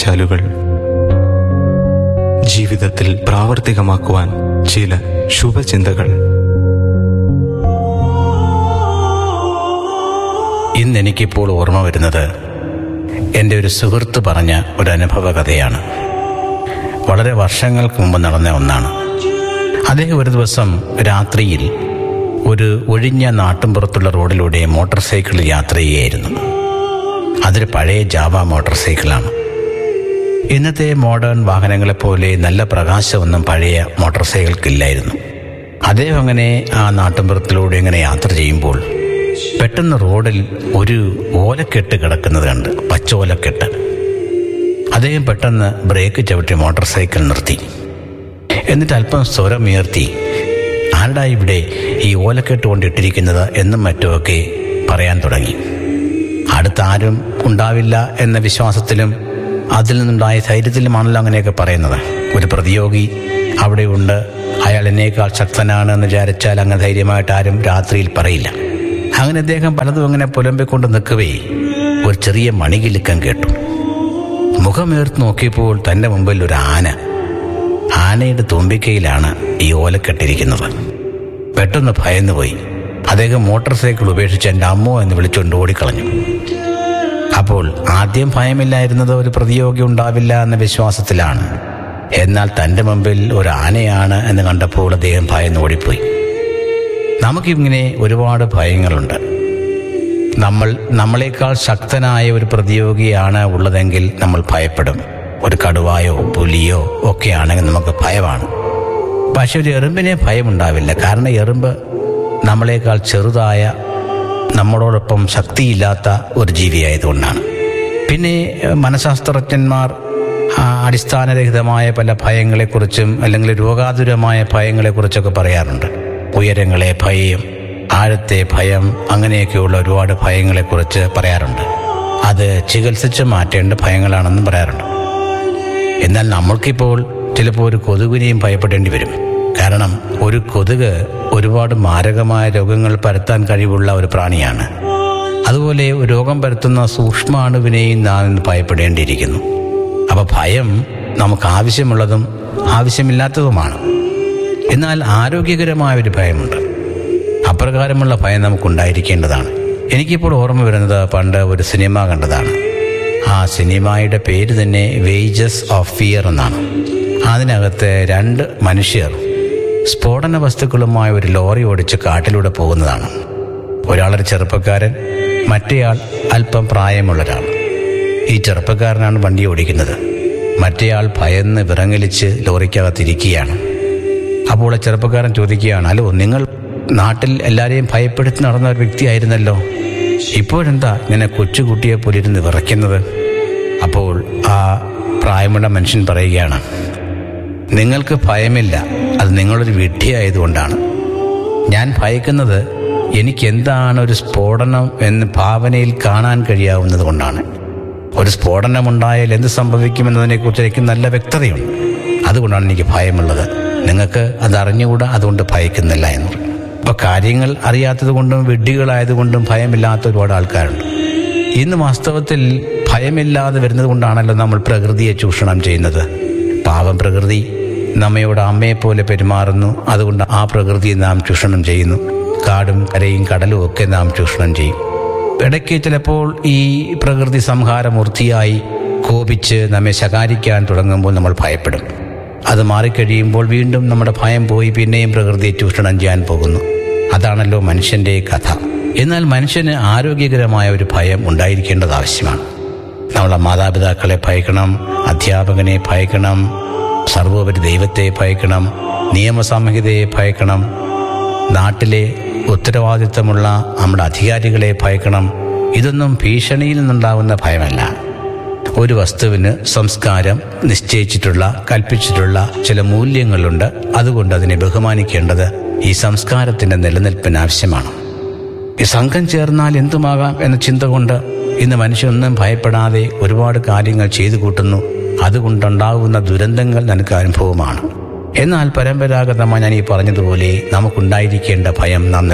വാക്ചാലുകൾ ജീവിതത്തിൽ പ്രാവർത്തികമാക്കുവാൻ ചില ശുഭചിന്തകൾ ഇന്ന് എനിക്കിപ്പോൾ ഓർമ്മ വരുന്നത് എൻ്റെ ഒരു സുഹൃത്ത് പറഞ്ഞ ഒരു അനുഭവ കഥയാണ് വളരെ വർഷങ്ങൾക്ക് മുമ്പ് നടന്ന ഒന്നാണ് അദ്ദേഹം ഒരു ദിവസം രാത്രിയിൽ ഒരു ഒഴിഞ്ഞ നാട്ടുംപുറത്തുള്ള റോഡിലൂടെ മോട്ടോർ സൈക്കിളിൽ യാത്ര ചെയ്യുകയായിരുന്നു അതൊരു പഴയ ജാവ മോട്ടോർ സൈക്കിളാണ് ഇന്നത്തെ മോഡേൺ വാഹനങ്ങളെപ്പോലെ നല്ല പ്രകാശമൊന്നും പഴയ മോട്ടോർ സൈക്കിൾക്കില്ലായിരുന്നു അദ്ദേഹം അങ്ങനെ ആ നാട്ടുമ്പുറത്തിലൂടെ ഇങ്ങനെ യാത്ര ചെയ്യുമ്പോൾ പെട്ടെന്ന് റോഡിൽ ഒരു ഓലക്കെട്ട് കിടക്കുന്നത് കണ്ട് പച്ച ഓലക്കെട്ട് അദ്ദേഹം പെട്ടെന്ന് ബ്രേക്ക് ചവിട്ടി മോട്ടോർ സൈക്കിൾ നിർത്തി എന്നിട്ട് അല്പം സ്വരമുയർത്തി ആരുടെ ഇവിടെ ഈ ഓലക്കെട്ട് കൊണ്ടിട്ടിരിക്കുന്നത് എന്നും മറ്റുമൊക്കെ പറയാൻ തുടങ്ങി അടുത്ത ആരും ഉണ്ടാവില്ല എന്ന വിശ്വാസത്തിലും അതിൽ നിന്നുണ്ടായ ധൈര്യത്തിലുമാണല്ലോ അങ്ങനെയൊക്കെ പറയുന്നത് ഒരു പ്രതിയോഗി അവിടെ ഉണ്ട് അയാൾ എന്നേക്കാൾ ശക്തനാണ് എന്ന് വിചാരിച്ചാൽ അങ്ങനെ ധൈര്യമായിട്ട് ആരും രാത്രിയിൽ പറയില്ല അങ്ങനെ അദ്ദേഹം പലതും അങ്ങനെ പുലമ്പിക്കൊണ്ട് നിൽക്കവേ ഒരു ചെറിയ മണികിലുക്കം കേട്ടു മുഖമേർത്ത് നോക്കിയപ്പോൾ തൻ്റെ മുമ്പിൽ ഒരു ആന ആനയുടെ തുമ്പിക്കയിലാണ് ഈ ഓലക്കെട്ടിരിക്കുന്നത് പെട്ടെന്ന് ഭയന്നുപോയി അദ്ദേഹം മോട്ടോർ സൈക്കിൾ ഉപേക്ഷിച്ച് എൻ്റെ അമ്മോ എന്ന് വിളിച്ചുകൊണ്ട് ഓടിക്കളഞ്ഞു അപ്പോൾ ആദ്യം ഭയമില്ലായിരുന്നത് ഒരു പ്രതിയോഗി ഉണ്ടാവില്ല എന്ന വിശ്വാസത്തിലാണ് എന്നാൽ തൻ്റെ മുമ്പിൽ ഒരു ആനയാണ് എന്ന് കണ്ടപ്പോൾ അദ്ദേഹം ഭയന്ന് ഓടിപ്പോയി നമുക്കിങ്ങനെ ഒരുപാട് ഭയങ്ങളുണ്ട് നമ്മൾ നമ്മളെക്കാൾ ശക്തനായ ഒരു പ്രതിയോഗിയാണ് ഉള്ളതെങ്കിൽ നമ്മൾ ഭയപ്പെടും ഒരു കടുവായോ പുലിയോ ഒക്കെ ആണെങ്കിൽ നമുക്ക് ഭയമാണ് പക്ഷെ ഒരു എറുമ്പിനെ ഭയമുണ്ടാവില്ല കാരണം എറുമ്പ് നമ്മളെക്കാൾ ചെറുതായ നമ്മളോടൊപ്പം ശക്തിയില്ലാത്ത ഒരു ജീവിയായതുകൊണ്ടാണ് പിന്നെ ഏഹ്, മനഃശാസ്ത്രജ്ഞന്മാർ ആ, അടിസ്ഥാനരഹിതമായ പല ഭയങ്ങളെക്കുറിച്ചും അല്ലെങ്കിൽ രോഗാതുരമായ ഭയങ്ങളെക്കുറിച്ചൊക്കെ പറയാറുണ്ട് ഉയരങ്ങളെ ഭയം ആഴത്തെ ഭയം അങ്ങനെയൊക്കെയുള്ള ഒരുപാട് ഭയങ്ങളെക്കുറിച്ച് പറയാറുണ്ട് അത് ചികിത്സിച്ച് മാറ്റേണ്ട ഭയങ്ങളാണെന്നും പറയാറുണ്ട് എന്നാൽ നമ്മൾക്കിപ്പോൾ ചിലപ്പോൾ ഒരു കൊതുകിനെയും ഭയപ്പെടേണ്ടി വരും കാരണം ഒരു കൊതുക് ഒരുപാട് മാരകമായ രോഗങ്ങൾ പരത്താൻ കഴിവുള്ള ഒരു പ്രാണിയാണ് അതുപോലെ ഒരു രോഗം പരത്തുന്ന സൂക്ഷ്മാണുവിനെയും നാം ഇന്ന് ഭയപ്പെടേണ്ടിയിരിക്കുന്നു അപ്പോൾ ഭയം നമുക്ക് ആവശ്യമുള്ളതും ആവശ്യമില്ലാത്തതുമാണ് എന്നാൽ ആരോഗ്യകരമായ ഒരു ഭയമുണ്ട് അപ്രകാരമുള്ള ഭയം നമുക്കുണ്ടായിരിക്കേണ്ടതാണ് എനിക്കിപ്പോൾ ഓർമ്മ വരുന്നത് പണ്ട് ഒരു സിനിമ കണ്ടതാണ് ആ സിനിമയുടെ പേര് തന്നെ വേജസ് ഓഫ് ഫിയർ എന്നാണ് അതിനകത്ത് രണ്ട് മനുഷ്യർ സ്ഫോടന വസ്തുക്കളുമായി ഒരു ലോറി ഓടിച്ച് കാട്ടിലൂടെ പോകുന്നതാണ് ഒരാളൊരു ചെറുപ്പക്കാരൻ മറ്റേയാൾ അല്പം പ്രായമുള്ള ഒരാൾ ഈ ചെറുപ്പക്കാരനാണ് വണ്ടി ഓടിക്കുന്നത് മറ്റേയാൾ ഭയന്ന് വിറങ്ങലിച്ച് ലോറിക്കകത്തിരിക്കുകയാണ് അപ്പോൾ ആ ചെറുപ്പക്കാരൻ ചോദിക്കുകയാണ് ഹലോ നിങ്ങൾ നാട്ടിൽ എല്ലാവരെയും ഭയപ്പെടുത്തി നടന്ന ഒരു വ്യക്തിയായിരുന്നല്ലോ ഇപ്പോഴെന്താ ഇങ്ങനെ കൊച്ചുകുട്ടിയെ പോലെ ഇരുന്ന് വിറയ്ക്കുന്നത് അപ്പോൾ ആ പ്രായമുള്ള മനുഷ്യൻ പറയുകയാണ് നിങ്ങൾക്ക് ഭയമില്ല അത് നിങ്ങളൊരു വിഡ്ഢിയായതുകൊണ്ടാണ് ഞാൻ ഭയക്കുന്നത് എനിക്ക് എന്താണ് ഒരു സ്ഫോടനം എന്ന് ഭാവനയിൽ കാണാൻ കഴിയാവുന്നത് കൊണ്ടാണ് ഒരു സ്ഫോടനമുണ്ടായാൽ എന്ത് സംഭവിക്കുമെന്നതിനെക്കുറിച്ച് എനിക്ക് നല്ല വ്യക്തതയുണ്ട് അതുകൊണ്ടാണ് എനിക്ക് ഭയമുള്ളത് നിങ്ങൾക്ക് അത് അറിഞ്ഞുകൂടാ അതുകൊണ്ട് ഭയക്കുന്നില്ല എന്ന് പറയും അപ്പോൾ കാര്യങ്ങൾ അറിയാത്തത് കൊണ്ടും വിഡ്ഢികളായതുകൊണ്ടും ഭയമില്ലാത്ത ഒരുപാട് ആൾക്കാരുണ്ട് ഇന്ന് വാസ്തവത്തിൽ ഭയമില്ലാതെ വരുന്നത് കൊണ്ടാണല്ലോ നമ്മൾ പ്രകൃതിയെ ചൂഷണം ചെയ്യുന്നത് പാവം പ്രകൃതി നമ്മയോട് അമ്മയെപ്പോലെ പെരുമാറുന്നു അതുകൊണ്ട് ആ പ്രകൃതിയെ നാം ചൂഷണം ചെയ്യുന്നു കാടും കരയും കടലും ഒക്കെ നാം ചൂഷണം ചെയ്യും ഇടയ്ക്ക് ചിലപ്പോൾ ഈ പ്രകൃതി സംഹാരമൂർത്തിയായി കോപിച്ച് നമ്മെ ശകാരിക്കാൻ തുടങ്ങുമ്പോൾ നമ്മൾ ഭയപ്പെടും അത് മാറിക്കഴിയുമ്പോൾ വീണ്ടും നമ്മുടെ ഭയം പോയി പിന്നെയും പ്രകൃതിയെ ചൂഷണം ചെയ്യാൻ പോകുന്നു അതാണല്ലോ മനുഷ്യൻ്റെ കഥ എന്നാൽ മനുഷ്യന് ആരോഗ്യകരമായ ഒരു ഭയം ഉണ്ടായിരിക്കേണ്ടത് ആവശ്യമാണ് നമ്മളെ മാതാപിതാക്കളെ ഭയക്കണം അധ്യാപകനെ ഭയക്കണം സർവോപരി ദൈവത്തെ ഭയക്കണം നിയമസംഹിതയെ ഭയക്കണം നാട്ടിലെ ഉത്തരവാദിത്തമുള്ള നമ്മുടെ അധികാരികളെ ഭയക്കണം ഇതൊന്നും ഭീഷണിയിൽ നിന്നുണ്ടാകുന്ന ഭയമല്ല ഒരു വസ്തുവിന് സംസ്കാരം നിശ്ചയിച്ചിട്ടുള്ള കൽപ്പിച്ചിട്ടുള്ള ചില മൂല്യങ്ങളുണ്ട് അതുകൊണ്ട് അതിനെ ബഹുമാനിക്കേണ്ടത് ഈ സംസ്കാരത്തിന്റെ നിലനിൽപ്പിന് ആവശ്യമാണ് ഈ സംഘം ചേർന്നാൽ എന്തുമാകാം എന്ന ചിന്ത കൊണ്ട് ഇന്ന് മനുഷ്യനൊന്നും ഭയപ്പെടാതെ ഒരുപാട് കാര്യങ്ങൾ ചെയ്തു കൂട്ടുന്നു അതുകൊണ്ടുണ്ടാകുന്ന ദുരന്തങ്ങൾ നമുക്ക് അനുഭവമാണ് എന്നാൽ പരമ്പരാഗതമായി ഞാൻ ഈ പറഞ്ഞതുപോലെ നമുക്കുണ്ടായിരിക്കേണ്ട ഭയം നാം